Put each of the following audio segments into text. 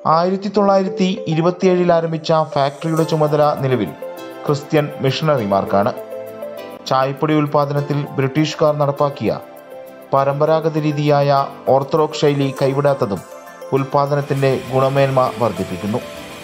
ആയിരത്തി തൊള്ളായിരത്തി ഇരുപത്തിയേഴിൽ ആരംഭിച്ച ഫാക്ടറിയുടെ ചുമതല നിലവിൽ ക്രിസ്ത്യൻ മിഷണറിമാർക്കാണ് ചായപ്പൊടി ഉൽപാദനത്തിൽ ബ്രിട്ടീഷുകാർ നടപ്പാക്കിയ പരമ്പരാഗത രീതിയായ ഓർത്തഡോക്സ് ശൈലി കൈവിടാത്തതും ഉൽപാദനത്തിന്റെ ഗുണമേന്മ വർദ്ധിപ്പിക്കുന്നു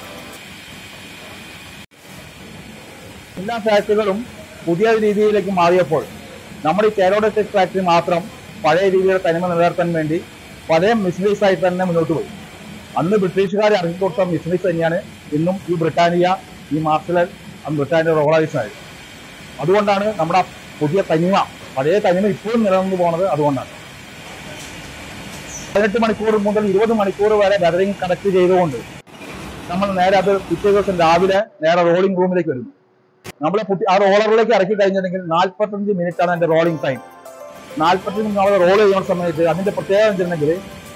എല്ലാ ഫാക്ടറികളും പുതിയ രീതിയിലേക്ക് മാറിയപ്പോൾ നമ്മുടെ ഈ കേരോഡക്സ് ഫാക്ടറി മാത്രം പഴയ രീതിയുടെ തനിമ നിലനിർത്താൻ വേണ്ടി പഴയ മിഷനറീസ് ആയിട്ട് തന്നെ മുന്നോട്ട് പോയി അന്ന് ബ്രിട്ടീഷുകാർ ഇറക്കി കൊടുത്ത മിഷനറീസ് തന്നെയാണ് ഇന്നും ഈ ബ്രിട്ടാനിയ ഈ മാർഷലൽ ബ്രിട്ടാനിയ റോളൈസ് ആയത് അതുകൊണ്ടാണ് നമ്മുടെ ആ പുതിയ തനിമ പഴയ തനിമ ഇപ്പോഴും നിലനിന്ന് പോകുന്നത് അതുകൊണ്ടാണ് പതിനെട്ട് മണിക്കൂർ മുതൽ ഇരുപത് മണിക്കൂർ വരെ ഗദറിംഗ് കണക്ട് ചെയ്തുകൊണ്ട് നമ്മൾ നേരെ അത് പിറ്റേ ദിവസം രാവിലെ നേരെ റോളിംഗ് റൂമിലേക്ക് വരുന്നു നമ്മളെ പുട്ടി ആ റോളറിലേക്ക് ഇറക്കി കഴിഞ്ഞിട്ടുണ്ടെങ്കിൽ നാൽപ്പത്തഞ്ച് മിനിറ്റ് ആണ് അതിന്റെ റോളിംഗ് ടൈം നാൽപ്പത്തഞ്ച് നമ്മൾ റോൾ ചെയ്യുന്ന സമയത്ത് അതിന്റെ പ്രത്യേകത വെച്ചിട്ടുണ്ടെങ്കിൽ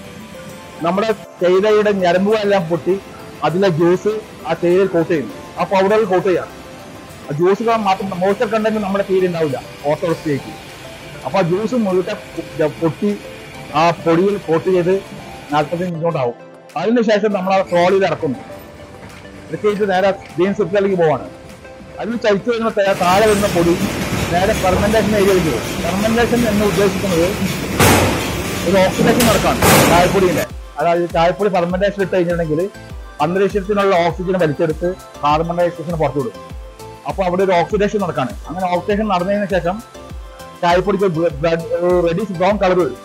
നമ്മുടെ തേയിലയുടെ ഞരമ്പുകളെല്ലാം പൊട്ടി അതിലെ ജ്യൂസ് ആ തേയിലയിൽ കോട്ട് ചെയ്യുന്നു ആ പൗഡറിൽ കോട്ട് ചെയ്യാം ആ ജ്യൂസ് മാത്രം മോശം കണ്ടെങ്കിൽ നമ്മുടെ തീരെ ഉണ്ടാവില്ല ഓർത്തോഡോക്സിലേക്ക് അപ്പൊ ആ ജ്യൂസ് മുഴുവൻ പൊട്ടി ആ പൊടിയിൽ കോട്ട് ചെയ്ത് നാൽപ്പത്തഞ്ച് മിനിറ്റോണ്ടാവും അതിനുശേഷം നമ്മൾ ആ ട്രോളിയിൽ ഇറക്കുന്നു ഇറക്കിയിട്ട് നേരെ ബീൻ സിപ്പിലേക്ക് പോവാണ് അതിൽ ചരിച്ചു വരുന്ന തേ- താഴെ വരുന്ന പൊടി നേരെ ഫെർമെന്റേഷൻ ഏരിയയിലേക്ക് പോകും ഫെർമെന്റേഷൻ എന്ന് ഉദ്ദേശിക്കുന്നത് ഒരു ഓക്സിഡേഷൻ നടക്കാണ് ചായപ്പൊടിയുടെ അതായത് ചായപ്പൊടി ഫെർമെന്റേഷൻ ഇട്ട് കഴിഞ്ഞിട്ടുണ്ടെങ്കിൽ അന്തരീക്ഷത്തിനുള്ള ഓക്സിജൻ വലിച്ചെടുത്ത് കാർബൺ ഡൈ ഓക്സൈഡിന് പുറത്തു വിടും അപ്പോൾ അവിടെ ഒരു ഓക്സിഡേഷൻ നടക്കാണ് അങ്ങനെ ഓക്സിഡേഷൻ നടന്നതിന് ശേഷം ചായപ്പൊടിക്ക് റെഡിഷ് ബ്രൗൺ കളർ വരും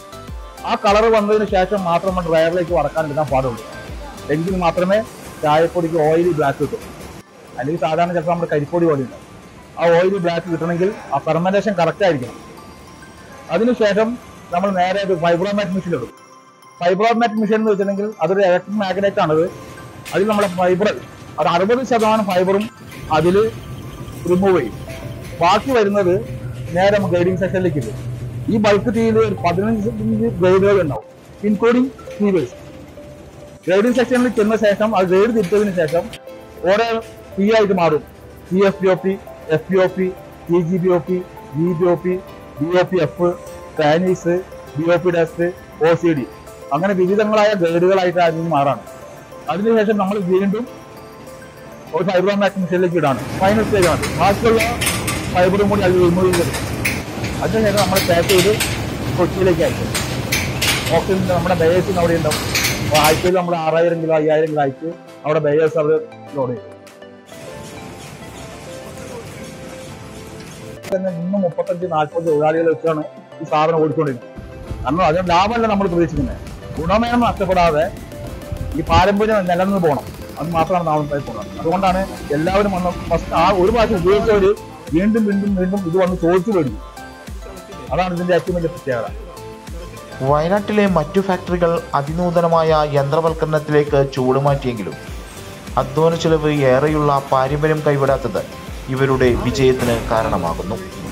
ആ കളർ വന്നതിന് ശേഷം മാത്രം നമ്മൾ ഡ്രയറിലേക്ക് വറക്കാൻ എടുക്കാൻ പാടുള്ളൂ എങ്കിൽ മാത്രമേ ചായപ്പൊടിക്ക് ഓയിലി ബ്ലാക്ക് കിട്ടും അല്ലെങ്കിൽ സാധാരണ ചിലപ്പോൾ നമ്മുടെ കരിപ്പൊടി പോലെ ഉണ്ടാവും ആ ഓയിലി ബ്ലാക്ക് കിട്ടണമെങ്കിൽ ആ ഫെർമെന്റേഷൻ കറക്റ്റ് ആയിരിക്കണം അതിനുശേഷം നമ്മൾ നേരെ ഒരു ഫൈബ്രോമാറ്റ് മെഷീൻ ഇടും ഫൈബ്രോമാറ്റ് മെഷീൻ എന്ന് വെച്ചിട്ടുണ്ടെങ്കിൽ അതൊരു ഇലക്ട്രിക് മാഗ്നറ്റ് ആണത് അതിൽ നമ്മുടെ ഫൈബർ അത് അറുപത് ശതമാനം ഫൈബറും അതിൽ റിമൂവ് ചെയ്യും ബാക്കി വരുന്നത് നേരെ നമുക്ക് ഗ്രേഡിംഗ് സെക്ഷനിലേക്ക് ഇടും ഈ ബൾക്ക് തീയിൽ ഒരു പതിനഞ്ച് ഗ്രേഡുകൾ ഉണ്ടാവും ഇൻക്ലൂഡിങ് ഫീവേഴ്സ് ഗ്രേഡിംഗ് സെക്ഷനിൽ ചെന്ന ശേഷം അത് ഗ്രേഡ് തിരിച്ചതിന് ശേഷം ഓരോ പി ആയിട്ട് മാറും P F B O P F B O P T G B O P G B O P B O P F Chinese B O P dust O C D അങ്ങനെ വിവിധങ്ങളായ ഗ്രേഡുകളായിട്ട് അതിന് മാറാണ് അതിനുശേഷം നമ്മൾ വീണ്ടും ഒരു ഫൈബർ മാറ്റ് മെഷീനിലേക്ക് ഇടാണ് ഫൈനൽ സ്റ്റേജ് ആണ് ബാക്കിയുള്ള ഫൈബറും കൂടി അതിൽ റിമൂവ് ചെയ്ത് അതിനുശേഷം നമ്മൾ പാക്ക് ചെയ്ത് കൊച്ചിയിലേക്ക് അയക്കും ഓക്സിജൻ നമ്മുടെ ബയേഴ്സിന് അവിടെ ഉണ്ടാവും അപ്പോൾ ആഴ്ചയിൽ നമ്മൾ ആറായിരം കിലോ അയ്യായിരം കിലോ അയച്ച് അവിടെ ബയേഴ്സ് അവർ ലോഡ് ചെയ്യും തന്നെ ഇന്ന് മുപ്പത്തഞ്ച് നാൽപ്പത് തൊഴിലാളികൾ വെച്ചാണ് ഈ സ്ഥാപനം ഓടിക്കൊണ്ടിരിക്കുന്നത് കാരണം അതിന് ലാഭമല്ല നമ്മൾ പ്രതീക്ഷിക്കുന്നത് ഗുണമേന്മ നഷ്ടപ്പെടാതെ ഈ പാരമ്പര്യം നിലനിന്ന് പോകണം അത് മാത്രമാണ് നാം പോകുന്നത് അതുകൊണ്ടാണ് എല്ലാവരും വന്ന് ഫസ്റ്റ് ആ ഒരു പ്രാവശ്യം ഉപയോഗിച്ചവർ വീണ്ടും വീണ്ടും വീണ്ടും ഇത് വന്ന് ചോദിച്ചു മേടിക്കും അതാണ് ഇതിന്റെ ഏറ്റവും വലിയ പ്രത്യേകത വയനാട്ടിലെ മറ്റു ഫാക്ടറികൾ അതിനൂതനമായ യന്ത്രവൽക്കരണത്തിലേക്ക് ചൂടുമാറ്റിയെങ്കിലും അധ്വാന ചെലവ് ഏറെയുള്ള പാരമ്പര്യം കൈവിടാത്തത് ഇവരുടെ വിജയത്തിന് കാരണമാകുന്നു